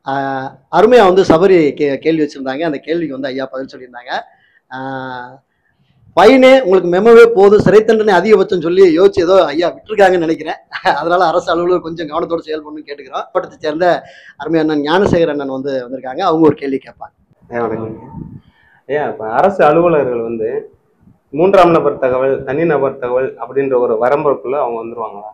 ஆஹ் அருமையா வந்து சபரி கே கேள்வி வச்சிருந்தாங்க அந்த கேள்விக்கு வந்து ஐயா பதில் சொல்லியிருந்தாங்க ஆஹ் பையனே உங்களுக்கு மெமவே போதும் சிறை தண்டனை அதிகபட்சம் சொல்லி யோசிச்சு ஏதோ ஐயா விட்டுருக்காங்கன்னு நினைக்கிறேன் அதனால அரசு அலுவலர் கொஞ்சம் கவனத்தோடு செயல்படணும்னு கேட்டுக்கிறோம் பட்டத்தை சேர்ந்த அருமை அண்ணன் ஞானசேகர் அண்ணன் வந்து வந்திருக்காங்க அவங்க ஒரு கேள்வி கேட்பாங்க ஏன் வணக்கங்க ஏன் இப்போ அரசு அலுவலர்கள் வந்து மூன்றாம் நபர் தகவல் தனிநபர் தகவல் அப்படின்ற ஒரு வரம்புக்குள்ள அவங்க வந்துருவாங்களா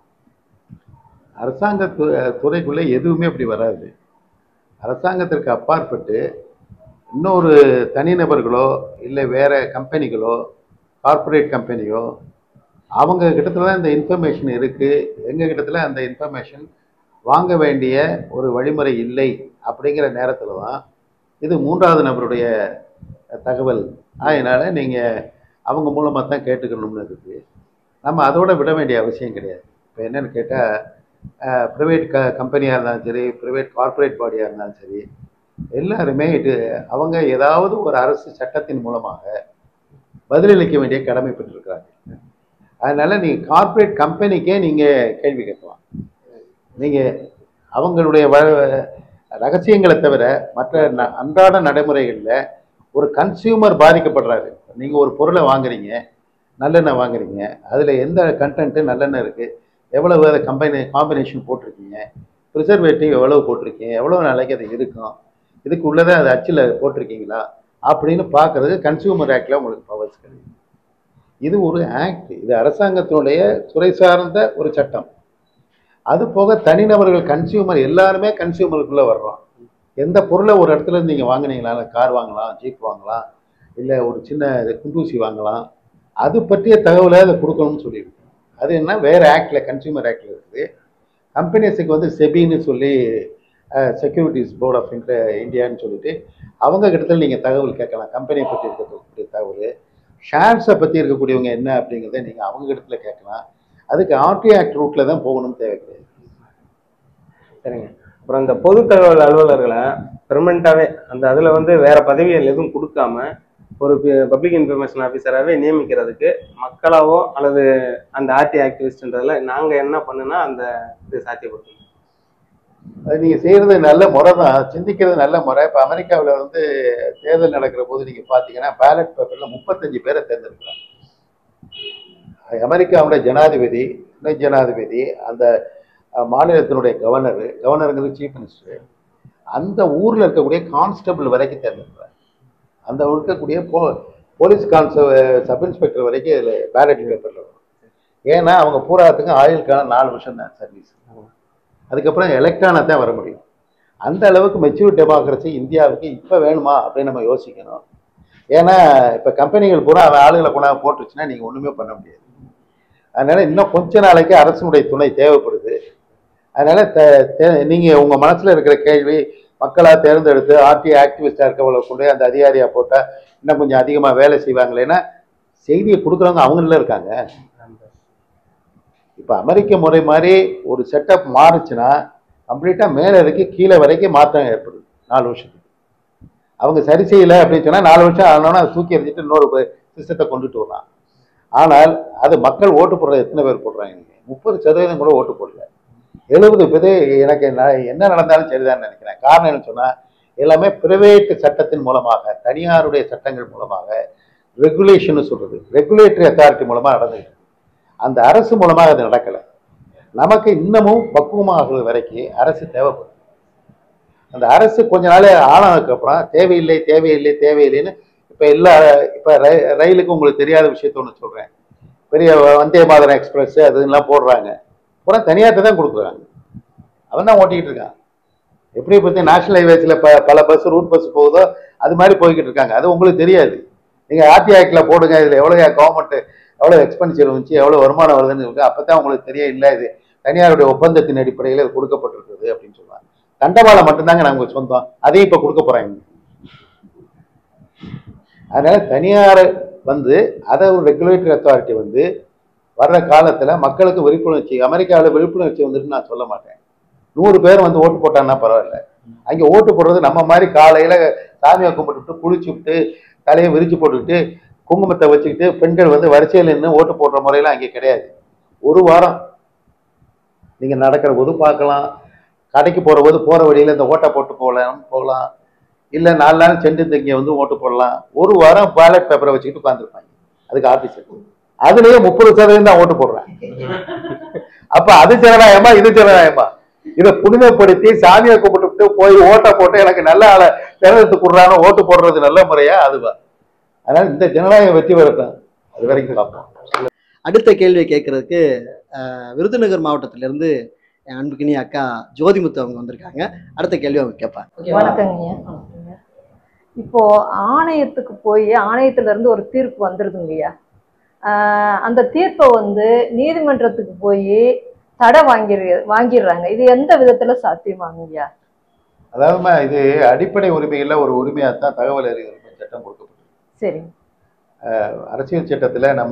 அரசாங்க து- துறைக்குள்ளே எதுவுமே அப்படி வராது அரசாங்கத்திற்கு அப்பாற்பட்டு இன்னொரு தனிநபர்களோ இல்லை வேற கம்பெனிகளோ கார்ப்பரேட் கம்பெனியோ அவங்க கிட்டத்துல தான் இந்த இன்ஃபர்மேஷன் இருக்கு எங்க கிட்டத்துல அந்த இன்ஃபர்மேஷன் வாங்க வேண்டிய ஒரு வழிமுறை இல்லை அப்படிங்கிற நேரத்துல தான் இது மூன்றாவது நபருடைய தகவல் அதனால நீங்க அவங்க மூலமா தான் கேட்டுக்கணும்னு இருக்கு நம்ம அதோட விட வேண்டிய அவசியம் கிடையாது இப்போ என்னன்னு கேட்டால் ப்ரைவேட் க கம்பெனியாக இருந்தாலும் சரி ப்ரைவேட் கார்ப்பரேட் பாடியாக இருந்தாலும் சரி எல்லாருமே இது அவங்க ஏதாவது ஒரு அரசு சட்டத்தின் மூலமாக பதிலளிக்க வேண்டிய கடமைப்பட்டிருக்கிறாங்க அதனால நீங்கள் கார்ப்பரேட் கம்பெனிக்கே நீங்கள் கேள்வி கேட்கலாம் நீங்கள் அவங்களுடைய வ ரகசியங்களை தவிர மற்ற ந- அன்றாட நடைமுறைகளில் ஒரு கன்சியூமர் பாதிக்கப்படுறாரு நீங்கள் ஒரு பொருளை வாங்குறீங்க நல்லெண்ணெய் வாங்குறீங்க அதில் எந்த கண்டென்ட்டு நல்லெண்ணெய் இருக்குது எவ்வளவு அதை கம்பைனி காம்பினேஷன் போட்டிருக்கீங்க ப்ரிசர்வேட்டிவ் எவ்வளவு போட்டிருக்கீங்க எவ்வளோ நாளைக்கு அது இருக்கும் இதுக்கு உள்ளதை அது அச்சில் போட்டிருக்கீங்களா அப்படின்னு பார்க்கறதுக்கு கன்சியூமர் ஆக்டில் உங்களுக்கு பவர்ஸ் கிடையாது இது ஒரு ஆக்ட் இது அரசாங்கத்தினுடைய துறை சார்ந்த ஒரு சட்டம் அது போக தனிநபர்கள் கன்சியூமர் எல்லாருமே கன்சியூமருக்குள்ளே வர்றோம் எந்த பொருளை ஒரு இடத்துல இருந்து நீங்கள் வாங்குனீங்களா கார் வாங்கலாம் ஜீப் வாங்கலாம் இல்லை ஒரு சின்ன குண்டூசி வாங்கலாம் அது பற்றிய தகவலை அதை கொடுக்கணும்னு சொல்லியிருக்கு அது என்ன வேறு ஆக்டில் கன்சியூமர் ஆக்டில் இருக்குது கம்பெனிஸுக்கு வந்து செபின்னு சொல்லி செக்யூரிட்டிஸ் போர்ட் ஆஃப் இந்தியான்னு சொல்லிட்டு அவங்க கிட்டத்தில் நீங்கள் தகவல் கேட்கலாம் கம்பெனியை பற்றி இருக்கக்கூடிய தகவல் ஷேர்ஸை பற்றி இருக்கக்கூடியவங்க என்ன அப்படிங்கிறத நீங்கள் அவங்க கிட்டத்துல கேட்கலாம் அதுக்கு ஆர்டி ஆக்ட் ரூட்டில் தான் போகணும்னு தேவை கிடையாது சரிங்க அப்புறம் இந்த பொது தகவல் அலுவலர்களை பெர்மனண்டாவே அந்த அதுல வந்து வேற பதவிகள் எதுவும் கொடுக்காம ஒரு பப்ளிக் இன்ஃபர்மேஷன் ஆஃபீஸராகவே நியமிக்கிறதுக்கு மக்களாவோ அல்லது அந்த ஆர்டி ஆக்டிவிஸ்ட்ன்றதுல நாங்க என்ன பண்ணுனா அந்த இது சாத்தியப்படுத்தணும் அது நீங்கள் செய்கிறது நல்ல முறை தான் சிந்திக்கிறது நல்ல முறை இப்போ அமெரிக்காவில் வந்து தேர்தல் நடக்கிற போது நீங்கள் பார்த்தீங்கன்னா பேலட் பேப்பரில் முப்பத்தஞ்சு பேரை தேர்ந்தெடுக்கிறாங்க அமெரிக்காவுடைய ஜனாதிபதி துணை ஜனாதிபதி அந்த அஹ், மாநிலத்தினுடைய கவர்னர் கவர்னருங்கிறது சீஃப் மினிஸ்டர் அந்த ஊரில் இருக்கக்கூடிய கான்ஸ்டபிள் வரைக்கும் தேர்ந்தெடுக்கிறாங்க அந்த இருக்கக்கூடிய போ போலீஸ் கான்ஸ்ட சப் இன்ஸ்பெக்டர் வரைக்கும் இதில் பேலட் பேப்பரில் வரும் ஏன்னா அவங்க பூராத்துக்கும் ஆயுளுக்கான நாலு வருஷம் தான் சர்வீஸ் அதுக்கப்புறம் எலக்ட்ரானாக தான் வர முடியும் அந்த அளவுக்கு மெச்சூர் டெமோக்ரஸி இந்தியாவுக்கு இப்போ வேணுமா அப்படின்னு நம்ம யோசிக்கணும் ஏன்னா இப்போ கம்பெனிகள் பூரா அவன் ஆளுகளை கொண்டாந்து போட்டுருச்சுன்னா நீங்கள் ஒன்றுமே பண்ண முடியாது அதனால இன்னும் கொஞ்ச நாளைக்கு அரசனுடைய துணை தேவைப்படுது அதனால த நீங்கள் உங்கள் மனசில் இருக்கிற கேள்வி மக்களாக தேர்ந்தெடுத்து ஆர்டி ஆக்டிவிஸ்டாக இருக்கவங்களை கொண்டு போய் அந்த அதிகாரியாக போட்டால் இன்னும் கொஞ்சம் அதிகமாக வேலை செய்வாங்களேன்னா செய்தியை கொடுக்குறவங்க அவங்கள இருக்காங்க இப்போ அமெரிக்க முறை மாதிரி ஒரு செட்டப் மாறுச்சுன்னா கம்ப்ளீட்டாக மேலே இருக்கு கீழே வரைக்கும் மாற்றம் ஏற்படுது நாலு வருஷத்துக்கு அவங்க சரி செய்யலை அப்படின்னு சொன்னால் நாலு வருஷம் ஆனோன்னா அதை தூக்கி எறிஞ்சிட்டு இன்னொரு சிஸ்டத்தை கொண்டுட்டு வரலாம் ஆனால் அது மக்கள் ஓட்டு போடுறது எத்தனை பேர் போடுறாங்க இன்னைக்கு? முப்பது சதவீதம் கூட ஓட்டு போடல எழுபது பேர் எனக்கு ந- என்ன நடந்தாலும் சரிதான் நினைக்கிறேன் காரணம் என்ன சொன்னால் எல்லாமே பிரைவேட் சட்டத்தின் மூலமாக தனியாருடைய சட்டங்கள் மூலமாக ரெகுலேஷன் சொல்றது ரெகுலேட்டரி அத்தாரிட்டி மூலமாக நடந்துகிட்டு இருக்கு. அந்த அரசு மூலமாக அது நடக்கலை நமக்கு இன்னமும் பக்குவமாகிறது வரைக்கும் அரசு தேவைப்படும் அந்த அரசு கொஞ்ச நாள் ஆனதுக்கு அப்புறம் தேவையில்லை தேவையில்லை தேவையில்லைன்னு இப்போ எல்லா இப்போ ரயிலுக்கு உங்களுக்கு தெரியாத விஷயத்த ஒன்று சொல்கிறேன் பெரிய வந்தே மாதரம் எக்ஸ்பிரஸ் அது எல்லாம் போடுறாங்க பூரா தனியார்ட்ட தான் கொடுக்குறாங்க அவன் தான் ஓட்டிக்கிட்டு இருக்கான் எப்படி பற்றி நேஷனல் ஹைவேஸில் ப பல பஸ் ரூட் பஸ் போகுதோ அது மாதிரி போய்கிட்டு இருக்காங்க அது உங்களுக்கு தெரியாது நீங்கள் ஆர்டி ஆக்டில் போடுங்க இதில் எவ்வளோ கவர்மெண்ட் எவ்வளோ எக்ஸ்பென்டிச்சர் வந்துச்சு எவ்வளோ வருமானம் வருதுன்னு இருக்கு அப்போ தான் உங்களுக்கு தெரிய இல்லை இது தனியாருடைய ஒப்பந்தத்தின் அடிப்படையில் இது கொடுக்கப்பட்டிருக்குது அப்படின்னு சொல்லுவாங்க தண்டவாளம் மட்டும்தாங்க நமக்கு சொந்தம் அதையும் இப்போ கொடுக்க போகிறாங்க அதனால தனியார் வந்து அதை ஒரு ரெகுலேட்டரி அத்தாரிட்டி வந்து வர்ற காலத்தில் மக்களுக்கு விழிப்புணர்ச்சி அமெரிக்காவில் விழிப்புணர்ச்சி வந்துட்டு நான் சொல்ல மாட்டேன் நூறு பேர் வந்து ஓட்டு போட்டான்னா பரவாயில்ல அங்கே ஓட்டு போடுறது நம்ம மாதிரி காலையில் சாமியை கும்பிட்டுட்டு குளிச்சுட்டு தலையை விரிச்சு போட்டுக்கிட்டு குங்குமத்தை வச்சுக்கிட்டு பெண்கள் வந்து வரிசையில் நின்று ஓட்டு போடுற முறையெல்லாம் அங்கே கிடையாது ஒரு வாரம் நீங்கள் நடக்கிற போது பார்க்கலாம் கடைக்கு போகிறபோது போகிற வழியில் இந்த ஓட்டை போட்டு போகலாம் போகலாம் இல்லை நாலு நாள் சென்று இங்கே வந்து ஓட்டு போடலாம் ஒரு வாரம் பேலட் பேப்பரை வச்சுக்கிட்டு உட்காந்துருப்பாங்க அதுக்கு ஆஃபீஸர் அதுலேயே முப்பது சதவீதம் தான் ஓட்டு போடுறேன் அப்போ அது ஜனநாயகமா இது ஜனநாயகமா இதை புனிதப்படுத்தி சாமியை கும்பிட்டு போய் ஓட்டை போட்டு எனக்கு நல்ல ஆளை தேர்ந்தெடுத்து கொடுறான்னு ஓட்டு போடுறது நல்ல முறையா அதுவா அதனால இந்த ஜனநாயகம் வெற்றி பெறட்டும் அது வரைக்கும் பார்ப்போம் அடுத்த கேள்வியை கேட்கறதுக்கு அஹ், விருதுநகர் மாவட்டத்திலிருந்து என் அன்புக்கினி அக்கா ஜோதிமுத்து அவங்க வந்திருக்காங்க அடுத்த கேள்வி அவங்க கேட்பாங்க வணக்கங்கய்யா இப்போ ஆணையத்துக்கு போய் ஆணையத்துல இருந்து ஒரு தீர்ப்பு வந்துருதுங்கய்யா ஆஹ் அந்த தீர்ப்பை வந்து நீதிமன்றத்துக்கு போய் தடை வாங்கிடு வாங்கிடுறாங்க இது எந்த விதத்துல சாத்தியமாங்கய்யா அதாவதுமா இது அடிப்படை உரிமைகள்ல ஒரு உரிமையா தான் தகவல் அறிவு உரிமை சட்டம் கொடுக்கப்பட்டிருக்கு சரி அரசியல் சட்டத்துல நம்ம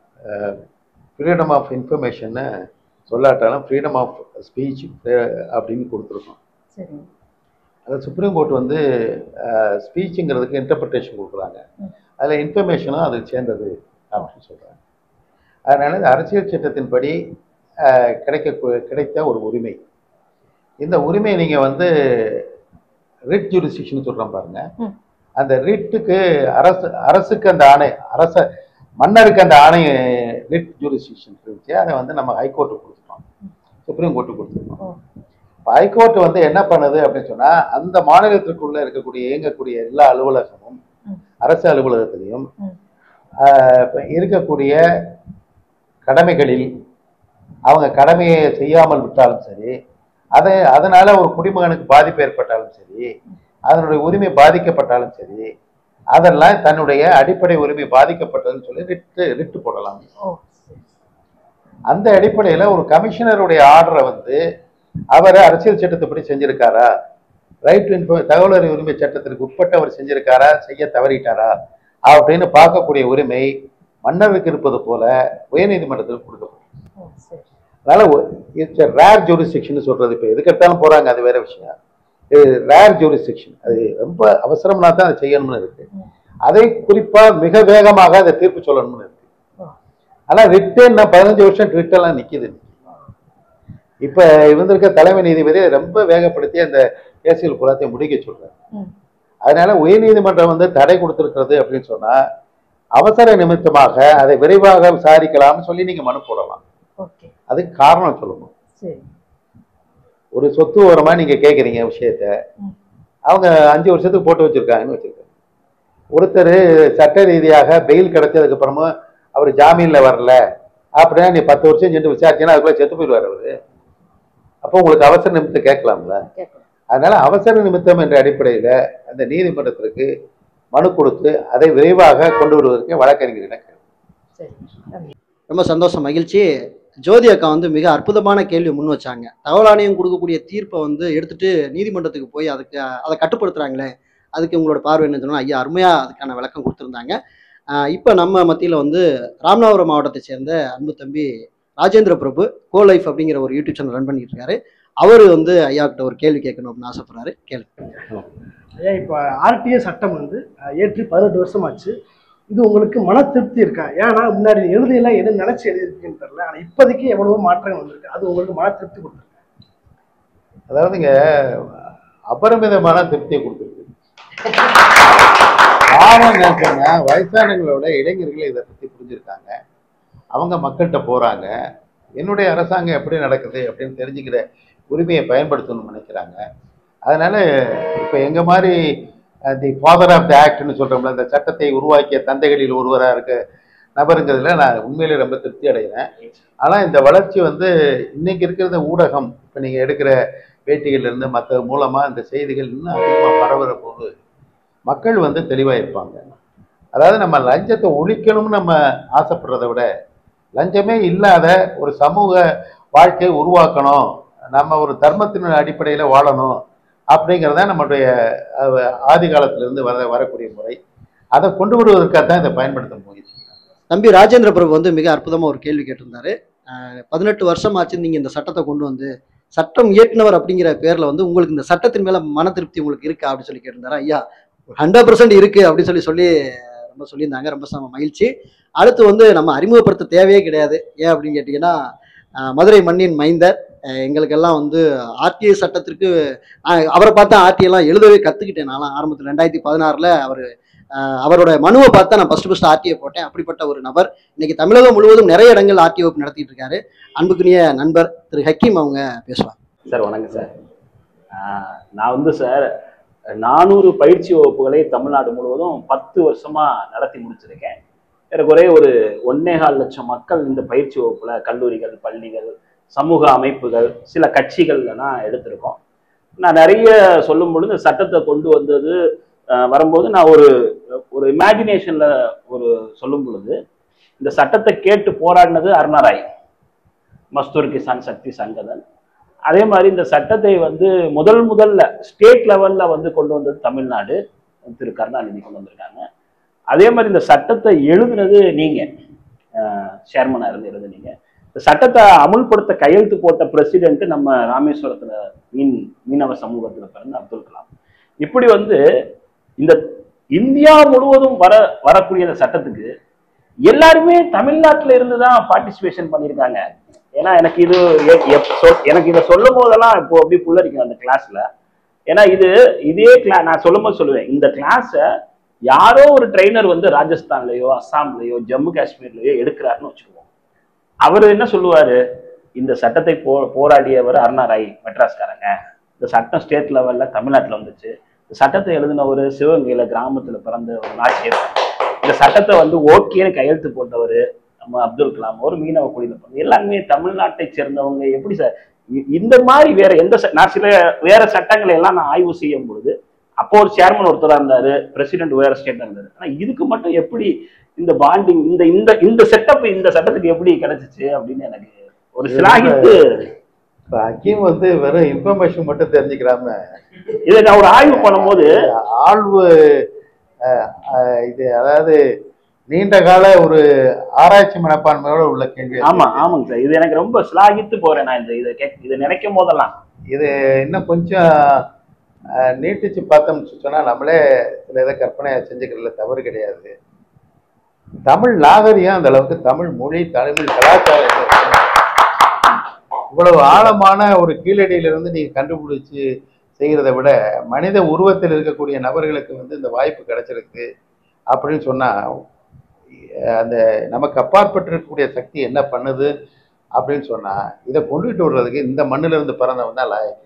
ஃப்ரீடம் ஆஃப் இன்ஃபர்மேஷன்னு சொல்லாட்டாலும் ஃப்ரீடம் ஆஃப் ஸ்பீச் அப்படின்னு கொடுத்துருக்கோம் சரி அது சுப்ரீம் கோர்ட் வந்து ஸ்பீச்சுங்கிறதுக்கு இன்டர்பிரிட்டேஷன் கொடுக்குறாங்க ம். அதில் இன்ஃபர்மேஷனும் அது சேர்ந்தது அப்படின்னு சொல்கிறாங்க அதனால இந்த அரசியல் சட்டத்தின்படி அஹ், கிடைக்க கிடைத்த ஒரு உரிமை இந்த உரிமையை நீங்கள் வந்து ரிட் ஜூரிஸ்டிக்ஷன் சொல்கிறோம் பாருங்க ம். அந்த ரிட்டுக்கு அரசு அரசுக்கு அந்த ஆணை அரச மன்னருக்கு அந்த ஆணை ரிட் ஜூரிஸ்டிக்ஷன் இருந்துச்சு அதை வந்து நம்ம ஹைகோர்ட்டுக்கு கொடுத்துட்டோம் சுப்ரீம் கோர்ட்டுக்கு கொடுத்துருக்கோம் ஓ. இப்போ ஹைகோர்ட் வந்து என்ன பண்ணுது அப்படின்னு சொன்னா அந்த மாநிலத்திற்குள்ள இருக்கக்கூடிய இயங்கக்கூடிய எல்லா அலுவலகமும் ம். அரசு அலுவலகத்திலையும் ம். ஆஹ், இப்ப இருக்கக்கூடிய கடமைகளில் அவங்க கடமையை செய்யாமல் விட்டாலும் சரி அதை அதனால ஒரு குடிமகனுக்கு பாதிப்பு ஏற்பட்டாலும் சரி அதனுடைய உரிமை பாதிக்கப்பட்டாலும் சரி அதெல்லாம் தன்னுடைய அடிப்படை உரிமை பாதிக்கப்பட்டதுன்னு சொல்லி ரிட்டு ரிட்டு போடலாம் ஓ சரி. அந்த அடிப்படையில ஒரு கமிஷனருடைய ஆர்டரை வந்து அவர் அரசியல் சட்டத்தைப்படி செஞ்சிருக்காரா ரைட் டு தகவல் அறிவு உரிமை சட்டத்திற்கு உட்பட்டு அவர் செஞ்சிருக்காரா செய்ய தவறிட்டாரா அப்படின்னு பார்க்கக்கூடிய உரிமை மன்னருக்கு இருப்பது போல உயர்நீதிமன்றத்தில் கொடுக்கப்படும் ஓ சரி அதனால இட்ஸ் ரேர் ஜூரிஸ்டிக்ஷன் சொல்றது இப்போ எதுக்கு எடுத்தாலும் போறாங்க அது வேற விஷயம் இது ரேர் ஜூரிஸ்டிக்ஷன் அது ரொம்ப அவசரம்னா தான் அதை செய்யணும்னு இருக்கு ம். அதை குறிப்பா மிக வேகமாக அதை தீர்ப்பு சொல்லணும்னு இருக்கு ஓ. ஆனா ரிட்டு நான் பதினஞ்சு வருஷம் ரிட்டெல்லாம் நிக்குது இப்ப இருந்திருக்க தலைமை நீதிபதி ரொம்ப வேகப்படுத்தி அந்த கேசியல் புறத்தை முடிக்க சொல்றாரு ம். அதனால உயர்நீதிமன்றம் வந்து தடை கொடுத்திருக்கிறது அப்படின்னு சொன்னா அவசர நிமித்தமாக அதை விரைவாக விசாரிக்கலாம்னு சொல்லி நீங்க மனு போடலாம் ஓகே அதுக்கு காரணம் சொல்லணும் சரி ஒரு சொத்து ஓரமா நீங்க கேக்குறீங்க விஷயத்த ம். அவங்க அஞ்சு வருஷத்துக்கு போட்டு வச்சிருக்காங்கன்னு வச்சிருக்காங்க ஒருத்தர் சட்ட ரீதியாக பெயில் கிடைச்சதுக்கு அப்புறமும் அவர் ஜாமீன்ல வரல அப்படின்னா நீ பத்து வருஷம் சென்று விசாரிச்சீங்கன்னா அதுக்குள்ள செத்து போயிடுவார் அவரு அப்போ உங்களுக்கு அவசர நிமித்தம் கேட்கலாம்ல கேட்கலாம் அதனால அவசர நிமித்தம் என்ற அடிப்படையில அந்த நீதிமன்றத்திற்கு மனு கொடுத்து அதை விரைவாக கொண்டு வருவதற்கு வழக்கறிஞரிடம் கேட்கணும். சரி நன்றி ரொம்ப சந்தோஷம் மகிழ்ச்சி ஜோதி அக்கா வந்து மிக அற்புதமான கேள்வி முன் வச்சாங்க தகவல் ஆணையம் கொடுக்கக்கூடிய தீர்ப்பை வந்து எடுத்துட்டு நீதிமன்றத்துக்கு போய் அதுக்கு அதை கட்டுப்படுத்துறாங்களே அதுக்கு உங்களோட பார்வை என்ன சொன்னா ஐயா அருமையா அதுக்கான விளக்கம் கொடுத்துருந்தாங்க ஆஹ் இப்ப நம்ம மத்தியில வந்து ராமநாதபுரம் மாவட்டத்தை சேர்ந்த அன்பு தம்பி ராஜேந்திர பிரபு கோ லைஃப் அப்படிங்கிற ஒரு யூடியூப் சேனல் ரன் பண்ணிட்டு இருக்காரு அவர் வந்து ஐயா கிட்ட ஒரு கேள்வி கேட்கணும் அப்படின்னு ஆசைப்படுறாரு கேளுங்க ஐயா இப்போ ஆர்டிஏ சட்டம் வந்து அஹ், ஏற்றி பதினெட்டு வருஷம் ஆச்சு இது உங்களுக்கு மன திருப்தி இருக்கா ஏன்னா முன்னாடி எழுதியெல்லாம் என்ன நினைச்சு எழுதிருக்கீங்கன்னு தெரியல ஆனால் இப்போதைக்கு எவ்வளவோ மாற்றங்கள் வந்திருக்கு அது உங்களுக்கு மன திருப்தி கொடுத்துருக்கு அதாவதுங்க அபரிமிதமான திருப்தியை கொடுத்துருக்கு காரணம் என்ன சொன்னா வயசானவங்களோட இளைஞர்கள் இதை பத்தி புரிஞ்சிருக்காங்க அவங்க மக்கள்கிட்ட போறாங்க என்னுடைய அரசாங்கம் எப்படி நடக்குது அப்படின்னு தெரிஞ்சுக்கிற உரிமையை பயன்படுத்தணும்னு நினைக்கிறாங்க அதனால இப்ப எங்க மாதிரி தி ஃபாதர் ஆஃப் த ஆக்ட்னு சொல்றோம்ல இந்த சட்டத்தை உருவாக்கிய தந்தைகளில் ஒருவரா இருக்க நபருங்கிறதுல நான் உண்மையிலே ரொம்ப திருப்தி அடைகிறேன் ஆனா இந்த வளர்ச்சி வந்து இன்னைக்கு இருக்கிற ஊடகம் இப்ப நீங்க எடுக்கிற பேட்டிகள்ல இருந்து மற்ற மூலமா இந்த செய்திகள் இன்னும் அதிகமா பரவுற போது மக்கள் வந்து தெளிவா இருப்பாங்க அதாவது நம்ம லஞ்சத்தை ஒழிக்கணும்னு நம்ம ஆசைப்படுறதை விட லஞ்சமே இல்லாத ஒரு சமூக வாழ்க்கையை உருவாக்கணும் நம்ம ஒரு தர்மத்தின் அடிப்படையில வாழணும் அப்படிங்கிறத நம்மளுடைய அஹ், ஆதி காலத்துல இருந்து வர வரக்கூடிய முறை அதை கொண்டு வருவதற்காக தான் இதை பயன்படுத்த முயற்சி தம்பி ராஜேந்திர பிரபு வந்து மிக அற்புதமா ஒரு கேள்வி கேட்டிருந்தாரு அஹ் பதினெட்டு வருஷம் ஆச்சு நீங்க இந்த சட்டத்தை கொண்டு வந்து சட்டம் இயக்குனவர் அப்படிங்கிற பேர்ல வந்து உங்களுக்கு இந்த சட்டத்தின் மேல மன திருப்தி உங்களுக்கு இருக்கா அப்படின்னு சொல்லி கேட்டிருந்தாரு ஐயா ஹண்ட்ரட் பர்சன்ட் இருக்கு அப்படின்னு சொல்லி சொல்லி ரொம்ப சொல்லியிருந்தாங்க ரொம்ப சம மகிழ்ச்சி அடுத்து வந்து நம்ம அறிமுகப்படுத்த தேவையே கிடையாது ஏன் அப்படின்னு கேட்டிங்கன்னா அஹ் மதுரை மண்ணின் மைந்தர் அஹ் எங்களுக்கெல்லாம் வந்து ஆர்டிஐ சட்டத்திற்கு நான் அவரை பார்த்தா ஆர்டிஐ எல்லாம் எழுதவே கத்துக்கிட்டேன் நான்லாம் ஆரம்பத்தில் ரெண்டாயிரத்தி பதினாறுல அவர் அவரோட மனுவை பார்த்தா நான் ஃபர்ஸ்ட் ஃபர்ஸ்ட் ஆர்டிஐ போட்டேன் அப்படிப்பட்ட ஒரு நபர் இன்னைக்கு தமிழகம் முழுவதும் நிறைய இடங்கள் ஆர்டிஓ வகுப்பு நடத்திட்டு இருக்காரு அன்புக்குரிய நண்பர் திரு ஹக்கீம் அவங்க பேசுவாங்க சார் வணக்கம் சார் ஆஹ் நான் வந்து சார் நானூறு பயிற்சி வகுப்புகளை தமிழ்நாடு முழுவதும் பத்து வருஷமா நடத்தி முடிச்சிருக்கேன் ஏறக்குறைய ஒரு ஒன்னேகால் லட்சம் மக்கள் இந்த பயிற்சி வகுப்புல கல்லூரிகள் பள்ளிகள் சமூக அமைப்புகள் சில கட்சிகள்லாம் எடுத்திருக்கோம் நான் நிறைய சொல்லும் பொழுது இந்த சட்டத்தை கொண்டு வந்தது ஆஹ் வரும்போது நான் ஒரு ஒரு இமேஜினேஷன்ல ஒரு சொல்லும் பொழுது இந்த சட்டத்தை கேட்டு போராடினது அருணாராய் மஸ்தூர் கிசான் சக்தி சங்கதன் அதே மாதிரி இந்த சட்டத்தை வந்து முதல் முதல்ல ஸ்டேட் லெவல்ல வந்து கொண்டு வந்தது தமிழ்நாடு திரு கருணாநிதி கொண்டு வந்திருக்காங்க அதே மாதிரி இந்த சட்டத்தை எழுதுனது நீங்க சேர்மனா இருந்து எழுதுனீங்க இந்த சட்டத்தை அமுல்படுத்த கையெழுத்து போட்ட பிரசிடென்ட் நம்ம ராமேஸ்வரத்துல மீன் மீனவ சமூகத்துல பிறந்த அப்துல் கலாம் இப்படி வந்து இந்த இந்தியா முழுவதும் வர வரக்கூடிய இந்த சட்டத்துக்கு எல்லாருமே தமிழ்நாட்டுல இருந்து தான் பார்ட்டிசிபேஷன் பண்ணியிருக்காங்க ஏன்னா எனக்கு இது எ- எப்- சொல்- எனக்கு இதை சொல்லும் போதெல்லாம் இப்போ அப்படியே புல்லரிக்கும் அந்த கிளாஸ்ல ஏன்னா இது இதே கிளா நான் சொல்லும் போது சொல்லுவேன் இந்த கிளாஸை யாரோ ஒரு ட்ரெயினர் வந்து ராஜஸ்தான்லயோ அஸ்ஸாம்லயோ ஜம்மு காஷ்மீர்லயோ எடுக்கிறாருன்னு வச்சுக்குவோம் அவர் என்ன சொல்லுவாரு இந்த சட்டத்தை போ போராடியவர் அருணா ராய் மெட்ராஸ்காரங்க இந்த சட்டம் ஸ்டேட் லெவல்ல தமிழ்நாட்டுல வந்துச்சு இந்த சட்டத்தை எழுதின ஒரு சிவகங்கையில கிராமத்துல பிறந்த ஒரு நாட்டியர் இந்த சட்டத்தை வந்து ஓகேன்னு கையெழுத்து போட்டவர் நம்ம அப்துல் கலாம் ஒரு மீனவ குடியில பிறந்த எல்லாருமே தமிழ்நாட்டை சேர்ந்தவங்க எப்படி சார் இ- இந்த மாதிரி வேற எந்த ச- நான் சில வேற சட்டங்களை எல்லாம் நான் ஆய்வு செய்யும் பொழுது அப்போ ஒரு சேர்மன் ஒருத்தரா இருந்தாரு பிரசிடென்ட் வேற ஸ்டேட்ல இருந்தாரு ஆனா இதுக்கு மட்டும் எப்படி இந்த பாண்டிங் இந்த இந்த இந்த செட்டப் இந்த சட்டத்துக்கு எப்படி கிடைச்சிச்சு அப்படின்னு எனக்கு ஒரு சிலாகித்து இப்ப ஹக்கீம் வந்து வெறும் இன்ஃபர்மேஷன் மட்டும் தெரிஞ்சுக்கிறாம இதை நான் ஒரு ஆய்வு பண்ணும்போது ஆழ்வு அஹ், அஹ், இது அதாவது நீண்ட கால ஒரு ஆராய்ச்சி மனப்பான்மையோட உள்ள கேள்வி ஆமா ஆமாங்க சார் இது எனக்கு ரொம்ப சிலாகித்து போறேன் நான் இந்த இதை கேக் இதை நினைக்கும் போதெல்லாம் இது இன்னும் கொஞ்சம் அஹ், நீட்டிச்சு பார்த்தோம்னு சொன்னா நம்மளே சில இதை கற்பனை செஞ்சுக்கிறதுல தவறு கிடையாது தமிழ் நாகரிகம் அந்த அளவுக்கு தமிழ் மொழி தமிழ் கலாச்சாரம் இவ்வளவு ஆழமான ஒரு கீழடியிலிருந்து நீங்க கண்டுபிடிச்சு செய்கிறதை விட மனித உருவத்தில் இருக்கக்கூடிய நபர்களுக்கு வந்து இந்த வாய்ப்பு கிடைச்சிருக்கு அப்படின்னு சொன்னா அஹ், அந்த நமக்கு அப்பாற்பட்டு இருக்கக்கூடிய சக்தி என்ன பண்ணுது அப்படின்னு சொன்னா இதை கொண்டுகிட்டு வர்றதுக்கு இந்த மண்ணுல இருந்து பிறந்தவன் தான் லாயக்கு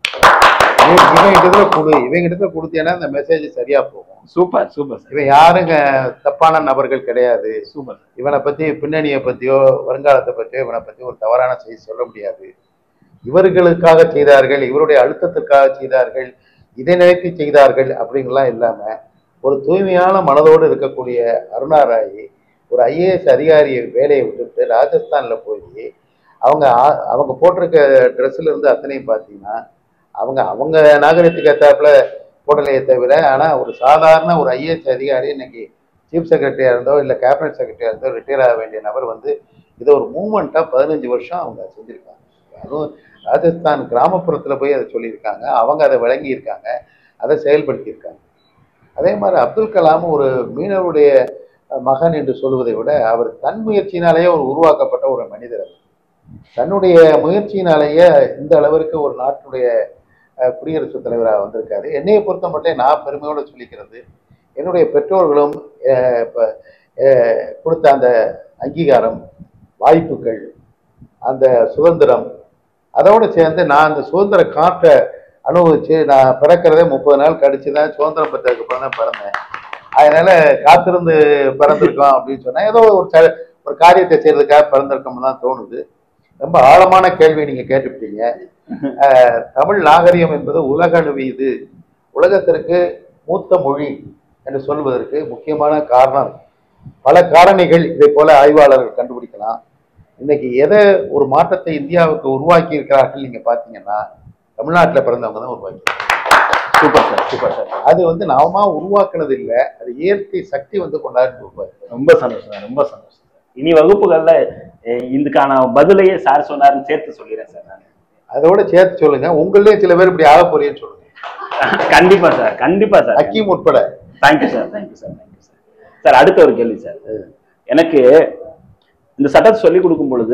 இவன் இவன் கிட்ட கொடு இவன் கிட்ட கொடுத்தேன்னா இந்த மெசேஜ் சரியா போகும் சூப்பர் சூப்பர் சார் இவன் யாருங்க தப்பான நபர்கள் கிடையாது சூப்பர் இவனை பத்தி பின்னணியை பத்தியோ வருங்காலத்தை பத்தியோ இவனை பத்தி ஒரு தவறான செய்தி சொல்ல முடியாது இவர்களுக்காக செய்தார்கள் இவருடைய அழுத்தத்திற்காக செய்தார்கள் இதை நினைத்து செய்தார்கள் அப்படிங்கலாம் இல்லாம ஒரு தூய்மையான மனதோடு இருக்கக்கூடிய அருணா ராய் ஒரு ஐஏஎஸ் அதிகாரி வேலையை விட்டுட்டு ராஜஸ்தான்ல போய் அவங்க ஆ- அவங்க போட்டிருக்க ட்ரெஸ்ல இருந்து அத்தனையும் பார்த்தீங்கன்னா அவங்க அவங்க நாகரிகத்துக்கு ஏத்தாப்புல போடலையே தவிர ஆனா ஒரு சாதாரண ஒரு ஐஏஎஸ் அதிகாரி இன்னைக்கு சீஃப் செக்ரட்டரியா இருந்தோ இல்லை கேபினட் செக்ரட்டரியா இருந்தோ ரிட்டையர் ஆக வேண்டிய நபர் வந்து இதை ஒரு மூமெண்ட்டாக பதினஞ்சு வருஷம் அவங்க செஞ்சுருக்காங்க அதுவும் ராஜஸ்தான் கிராமப்புறத்துல போய் அதை சொல்லியிருக்காங்க அவங்க அதை விளங்கியிருக்காங்க அதை செயல்படுத்தியிருக்காங்க அதே மாதிரி அப்துல் கலாம் ஒரு மீனவருடைய மகன் என்று சொல்வதை விட அவர் தன் முயற்சியினாலேயே ஒரு உருவாக்கப்பட்ட ஒரு மனிதர் அவர். தன்னுடைய முயற்சியினாலேயே இந்த அளவிற்கு ஒரு நாட்டுடைய அஹ், குடியரசுத் தலைவராக வந்திருக்காரு என்னையை பொறுத்த மட்டும் நான் பெருமையோடு சொல்லிக்கிறது என்னுடைய பெற்றோர்களும் அஹ், இப்ப, அஹ், கொடுத்த அந்த அங்கீகாரம் வாய்ப்புகள் அந்த சுதந்திரம் அதோடு சேர்ந்து நான் அந்த சுதந்திர காற்றை அனுபவிச்சு நான் பிறக்கிறதே முப்பது நாள் கழிச்சு தான் சுதந்திரம் பெற்றதுக்கு அப்புறம் தான் பிறந்தேன் அதனால காத்திருந்து பிறந்திருக்கோம் அப்படின்னு சொன்னா ஏதோ ஒரு ச- ஒரு காரியத்தை செய்யறதுக்காக பிறந்திருக்கோம்னு தான் தோணுது ரொம்ப ஆழமான கேள்வி நீங்க கேட்டுவிட்டீங்க அஹ், தமிழ் நாகரிகம் என்பது உலகணுவியது உலகத்திற்கு மூத்த மொழி என்று சொல்வதற்கு முக்கியமான காரணம் பல காரணிகள் இதை போல ஆய்வாளர்கள் கண்டுபிடிக்கலாம் இன்னைக்கு எதை ஒரு மாற்றத்தை இந்தியாவுக்கு உருவாக்கி இருக்கிறார்கள் நீங்க பாத்தீங்கன்னா தமிழ்நாட்டுல பிறந்தவங்க தான் உருவாக்கி சூப்பர் சார் சூப்பர் சார் அது வந்து நாம உருவாக்குனது இல்ல அது இயற்கை சக்தி வந்து கொண்டாடி உருவாக்கு ரொம்ப சந்தோஷம் சார் ரொம்ப சந்தோஷம் சார் இனி வகுப்புகள்ல அஹ், இதுக்கான பதிலையே சார் சொன்னாருன்னு சேர்த்து சொல்லிடுறேன் சார் நான் அதோட சேர்த்து சொல்லுங்க உங்களே சில பேர் இப்படி ஆக போறீங்கன்னு சொல்லுங்க கண்டிப்பா சார் கண்டிப்பா சார் அக்கீம் உட்பட thank you sir thank you sir thank you sir sir அடுத்த ஒரு கேள்வி சார் எனக்கு இந்த சட்டத்தை சொல்லி கொடுக்கும் பொழுது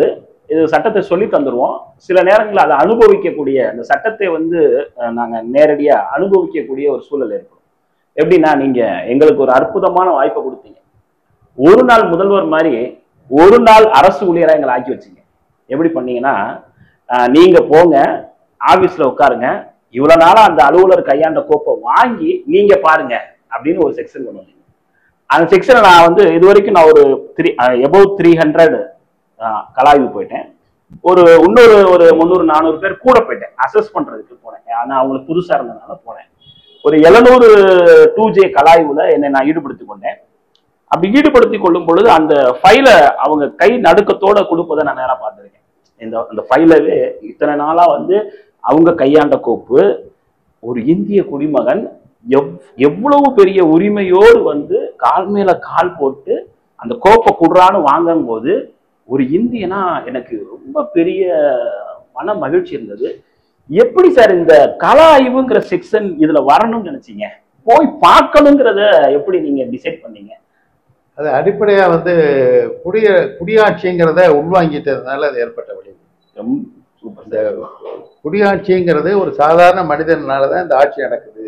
இது சட்டத்தை சொல்லி தந்துருவோம் சில நேரங்களில் அதை அனுபவிக்கக்கூடிய அந்த சட்டத்தை வந்து அஹ், நாங்க நேரடியா அனுபவிக்கக்கூடிய ஒரு சூழல் ஏற்படும் எப்படின்னா நீங்க எங்களுக்கு ஒரு அற்புதமான வாய்ப்பை கொடுத்தீங்க ஒரு நாள் முதல்வர் மாதிரி ஒரு நாள் அரசு ஊழியரா எங்களை ஆக்கி வச்சீங்க எப்படி பண்ணீங்கன்னா அஹ், நீங்க போங்க ஆபீஸ்ல உட்காருங்க இவ்வளவு நாளா அந்த அலுவலர் கையாண்ட கோப்பை வாங்கி நீங்க பாருங்க அப்படின்னு ஒரு செக்ஷன் கொண்டு வந்தீங்க அந்த செக்ஷனை நான் வந்து இது வரைக்கும் நான் ஒரு த்ரீ எபோவ் த்ரீ ஹண்ட்ரட் கலாய்வு போயிட்டேன் ஒரு இன்னொரு ஒரு முந்நூறு நானூறு பேர் கூட போயிட்டேன் அசஸ் பண்றதுக்கு போனேன் நான் அவங்களுக்கு புதுசா இருந்ததுனால போனேன் ஒரு எழுநூறு டூ ஜே கலாய்வுல என்னை நான் ஈடுபடுத்திக் கொண்டேன் அப்படி ஈடுபடுத்திக் கொள்ளும் பொழுது அந்த ஃபைலை அவங்க கை நடுக்கத்தோட கொடுப்பதை நான் நேரா பார்த்திருக்கேன் இந்த அந்த ஃபைலவே இத்தனை நாளா வந்து அவங்க கையாண்ட கோப்பு ஒரு இந்திய குடிமகன் எவ் எவ்வளவு பெரிய உரிமையோடு வந்து கால் மேல கால் போட்டு அந்த கோப்பை குடுறான்னு வாங்கும் போது ஒரு இந்தியனா எனக்கு ரொம்ப பெரிய மன மகிழ்ச்சி இருந்தது எப்படி சார் இந்த கல ஆய்வுங்கிற செக்ஷன் இதுல வரணும்னு நினைச்சீங்க போய் பார்க்கணுங்கிறத எப்படி நீங்க டிசைட் பண்ணீங்க அது அடிப்படையா வந்து குடிய குடியாட்சிங்கிறத உள்வாங்கிட்டதுனால அது ஏற்பட்ட விளைவு ரொம்ப சூப்பர் இந்த குடியாட்சிங்கிறது ஒரு சாதாரண மனிதனால தான் இந்த ஆட்சி நடக்குது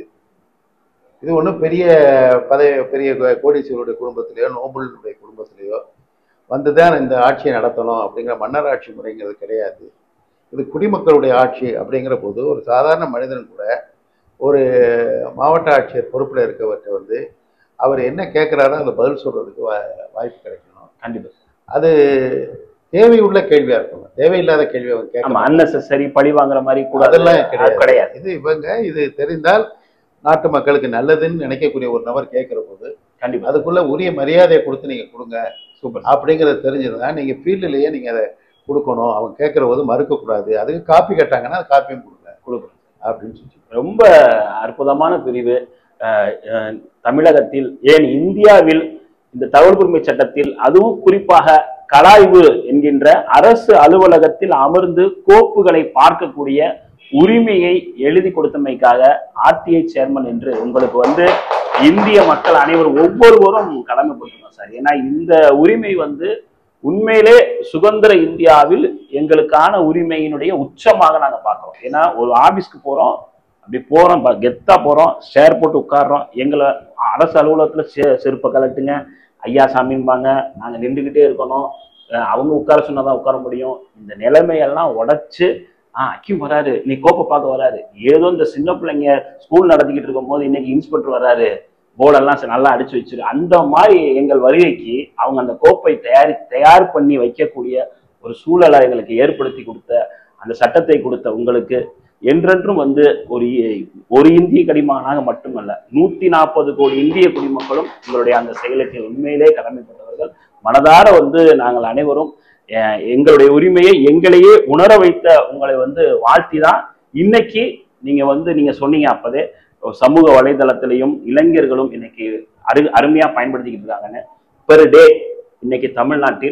இது ஒன்றும் பெரிய பதவி பெரிய கோ- கோடீஸ்வரருடைய குடும்பத்திலேயோ நோபலுடைய குடும்பத்திலேயோ வந்து தான் இந்த ஆட்சியை நடத்தணும் அப்படிங்கிற மன்னர் ஆட்சி முறைங்கிறது கிடையாது இது குடிமக்களுடைய ஆட்சி அப்படிங்கிற போது ஒரு சாதாரண மனிதன் கூட ஒரு மாவட்ட ஆட்சியர் பொறுப்பில் இருக்கவர்கிட்ட வந்து அவர் என்ன கேட்குறாரோ அதை பதில் சொல்றதுக்கு வா- வாய்ப்பு கிடைக்கணும் கண்டிப்பா அது தேவையுள்ள கேள்வியா இருக்கணும் தேவையில்லாத கேள்வி அவன் ஆமா கேட்கணும் அன்னெசரி பழி வாங்குற மாதிரி கூட அதெல்லாம் கிடையாது. கிடையாது இது இவங்க இது தெரிந்தால் நாட்டு மக்களுக்கு நல்லதுன்னு நினைக்கக்கூடிய ஒரு நபர் கேட்கிற போது கண்டிப்பா அதுக்குள்ள உரிய மரியாதையை கொடுத்து நீங்க கொடுங்க சூப்பர் அப்படிங்கிறது தெரிஞ்சதுன்னா நீங்க ஃபீல்டுலயே நீங்க அதை கொடுக்கணும் அவங்க கேட்கிற போது மறுக்கக்கூடாது அதுக்கு காப்பி கேட்டாங்கன்னா அது காப்பியும் கொடுங்க கொடுக்குறோம் அப்படின்னு சொல்லி ரொம்ப அற்புதமான பிரிவு அஹ், அஹ், தமிழகத்தில் ஏன் இந்தியாவில் இந்த தகவல் உரிமை சட்டத்தில் அதுவும் குறிப்பாக கலாய்வு என்கின்ற அரசு அலுவலகத்தில் அமர்ந்து கோப்புகளை பார்க்கக்கூடிய உரிமையை எழுதி கொடுத்தமைக்காக ஆர்டிஐ சேர்மன் என்று உங்களுக்கு வந்து இந்திய மக்கள் அனைவரும் ஒவ்வொருவரும் கடமைப்பட்டிருக்கோம் சார் ஏன்னா இந்த உரிமை வந்து உண்மையிலே சுதந்திர இந்தியாவில் எங்களுக்கான உரிமையினுடைய உச்சமாக நாங்க பார்க்கிறோம் ஏன்னா ஒரு ஆபீஸ்க்கு போறோம் அப்படி போறோம் ப- கெத்தா போறோம் ஷேர் போட்டு உட்கார்றோம் எங்களை அரசு அலுவலகத்துல செ- செருப்பை கலட்டுங்க ஐயா சாமின்பாங்க நாங்க நின்றுகிட்டே இருக்கணும் அஹ் அவங்க உட்கார சொன்னாதான் உட்கார முடியும் இந்த நிலைமையெல்லாம் உடைச்சு ஆஹ் அக்கிம் வராரு நீ கோப்பை பார்க்க வராரு ஏதோ இந்த சின்ன பிள்ளைங்க ஸ்கூல் நடத்திக்கிட்டு இருக்கும் போது இன்னைக்கு இன்ஸ்பெக்டர் வராரு போர்டெல்லாம் சரி நல்லா அடிச்சு வச்சிரு அந்த மாதிரி எங்கள் வருகைக்கு அவங்க அந்த கோப்பை தயாரி தயார் பண்ணி வைக்கக்கூடிய ஒரு சூழலை எங்களுக்கு ஏற்படுத்தி கொடுத்த அந்த சட்டத்தை கொடுத்த உங்களுக்கு என்றென்றும் வந்து ஒரு இ- ஒரு இந்திய குடிமகனாக மட்டுமல்ல நூத்தி நாற்பது கோடி இந்திய குடிமக்களும் உங்களுடைய அந்த செயலுக்கு உண்மையிலே கடமைப்பட்டவர்கள் மனதார வந்து நாங்கள் அனைவரும் அஹ், எங்களுடைய உரிமையை எங்களையே உணர வைத்த உங்களை வந்து வாழ்த்தி தான் இன்னைக்கு நீங்க வந்து நீங்க சொன்னீங்க அப்பதே ஒரு சமூக வலைதளத்திலையும் இளைஞர்களும் இன்னைக்கு அரு அருமையா பயன்படுத்திக்கிட்டு இருக்காங்கன்னு பெர் டே இன்னைக்கு தமிழ்நாட்டில்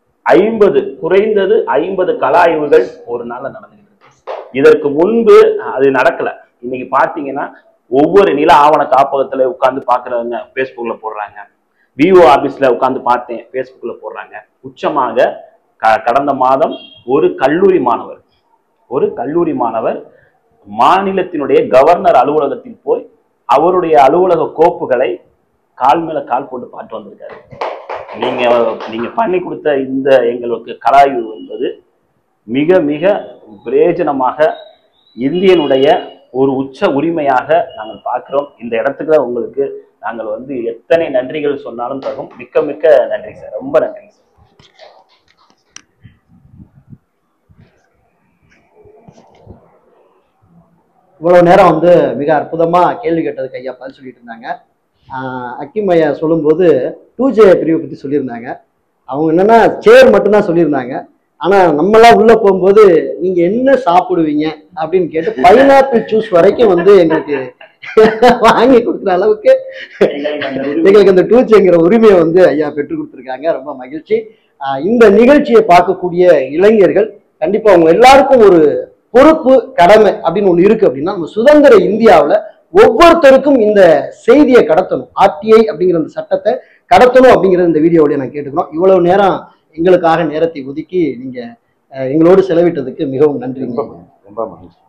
ஐம்பது குறைந்தது ஐம்பது கல ஆய்வுகள் ஒரு நாள்ல நடந்துகிட்டு இருக்கு இதற்கு முன்பு அது நடக்கல இன்னைக்கு பாத்தீங்கன்னா ஒவ்வொரு நில ஆவண காப்பகத்துல உட்கார்ந்து பாக்குறவங்க Facebookல போடுறாங்க விஓ ஆபீஸ்ல உட்கார்ந்து பார்த்தேன் Facebookல போடுறாங்க உச்சமாக க- கடந்த மாதம் ஒரு கல்லூரி மாணவர் ஒரு கல்லூரி மாணவர் மாநிலத்தினுடைய கவர்னர் அலுவலகத்தில் போய் அவருடைய அலுவலக கோப்புகளை கால் மேல கால் போட்டு பார்த்து வந்திருக்காரு நீங்க நீங்க பண்ணி கொடுத்த இந்த எங்களுக்கு கலாய்வு என்பது மிக மிக பிரயோஜனமாக இந்தியனுடைய ஒரு உச்ச உரிமையாக நாங்கள் பார்க்கிறோம் இந்த இடத்துக்கு தான் உங்களுக்கு நாங்கள் வந்து எத்தனை நன்றிகள் சொன்னாலும் தகும் மிக்க மிக்க நன்றி சார் ரொம்ப நன்றி சார் இவ்வளவு நேரம் வந்து மிக அற்புதமா கேள்வி கேட்டதுக்கு ஐயா பதில் சொல்லிட்டு இருந்தாங்க ஆஹ் அக்கிம் ஐயா சொல்லும்போது டூ ஜே பிரிவை பத்தி சொல்லியிருந்தாங்க அவங்க என்னன்னா சேர் மட்டும்தான் சொல்லியிருந்தாங்க ஆனா நம்மளாம் உள்ள போகும்போது நீங்க என்ன சாப்பிடுவீங்க அப்படின்னு கேட்டு பைனாப்பிள் ஜூஸ் வரைக்கும் வந்து எங்களுக்கு வாங்கி கொடுக்குற அளவுக்கு எங்களுக்கு அந்த உரிமை எங்களுக்கு அந்த டூச்சேங்கிற உரிமையை வந்து ஐயா பெற்றுக் கொடுத்துருக்காங்க ரொம்ப மகிழ்ச்சி ஆஹ் இந்த நிகழ்ச்சியை பார்க்கக்கூடிய இளைஞர்கள் கண்டிப்பா அவங்க எல்லாருக்கும் ஒரு பொறுப்பு கடமை அப்படின்னு ஒண்ணு இருக்கு அப்படின்னா நம்ம சுதந்திர இந்தியாவுல ஒவ்வொருத்தருக்கும் இந்த செய்தியை கடத்தணும் ஆர்டிஐ அப்படிங்கிற அந்த சட்டத்தை கடத்தணும் அப்படிங்கிறது இந்த வீடியோவோட நான் கேட்டுக்கிறோம் இவ்வளவு நேரம் எங்களுக்காக நேரத்தை ஒதுக்கி நீங்க அஹ் எங்களோடு செலவிட்டதுக்கு மிகவும் நன்றிங்க ரொம்ப மகிழ்ச்சி ரொம்ப மகிழ்ச்சி